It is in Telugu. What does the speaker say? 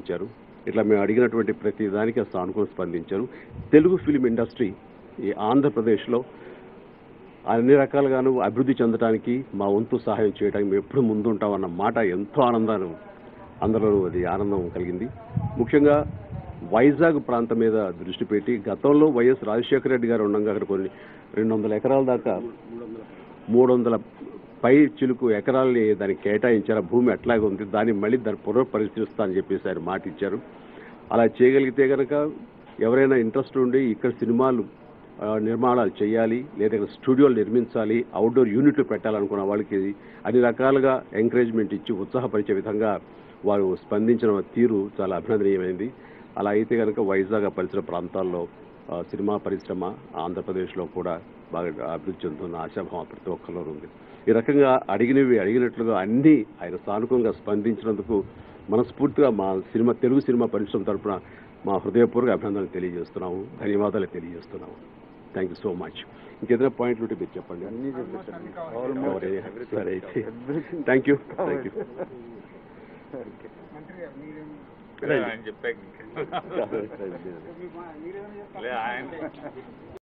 స్పందించారు ఇట్లా మేము అడిగినటువంటి ప్రతి దానికి సానుకూలంగా స్పందించారు తెలుగు ఫిలిం ఇండస్ట్రీ ఈ ఆంధ్రప్రదేశ్లో అన్ని రకాలుగాను అభివృద్ధి చెందడానికి మా వంతు సహాయం చేయడానికి మేము ఎప్పుడు ముందుంటామన్న మాట ఎంతో ఆనందాన్ని అందరిలో అది ఆనందం కలిగింది ముఖ్యంగా వైజాగ్ ప్రాంతం మీద దృష్టి పెట్టి గతంలో వైఎస్ రాజశేఖర రెడ్డి గారు ఉండగా అక్కడ కొన్ని రెండు వందల ఎకరాల దాకా మూడు వందల పై చిలుకు ఎకరాలని దానికి కేటాయించారు ఆ భూమి ఎట్లాగే ఉంది దాన్ని మళ్ళీ దాన్ని పునఃపరిశీలిస్తా అని చెప్పేసి ఆయన మాట ఇచ్చారు అలా చేయగలిగితే కనుక ఎవరైనా ఇంట్రెస్ట్ ఉండి ఇక్కడ సినిమాలు ఆ, నిర్మాణాలు చేయాలి లేదా ఇక్కడ స్టూడియోలు నిర్మించాలి అవుట్డోర్ యూనిట్లు పెట్టాలనుకున్న వాళ్ళకి అన్ని రకాలుగా ఎంకరేజ్మెంట్ ఇచ్చి ఉత్సాహపరిచే విధంగా వారు స్పందించిన తీరు చాలా అభినందనీయమైంది అలా అయితే కనుక వైజాగ్ ఆ పరిసర ప్రాంతాల్లో ఆ, సినిమా పరిశ్రమ ఆంధ్రప్రదేశ్లో కూడా బాగా అభివృద్ధి చెందుతున్న ఆశాభావం ప్రతి ఒక్కరిలో ఉంది ఈ రకంగా అడిగినవి అడిగినట్లుగా అన్నీ ఆయన సానుకూలంగా స్పందించినందుకు మనస్ఫూర్తిగా మా సినిమా తెలుగు సినిమా పరిశ్రమ తరపున మా హృదయపూర్వక అభినందనలు తెలియజేస్తున్నాము ధన్యవాదాలు తెలియజేస్తున్నాము థ్యాంక్ యూ సో మచ్ ఇంకేదైనా పాయింట్లు ఉంటే మీరు చెప్పండి అన్నీ చెప్పేసాను Cover అయ్యాయి. సరే అయితే థ్యాంక్ యూ థ్యాంక్ యూ ఆయన చెప్పాక ఇంకా. లే, ఆయన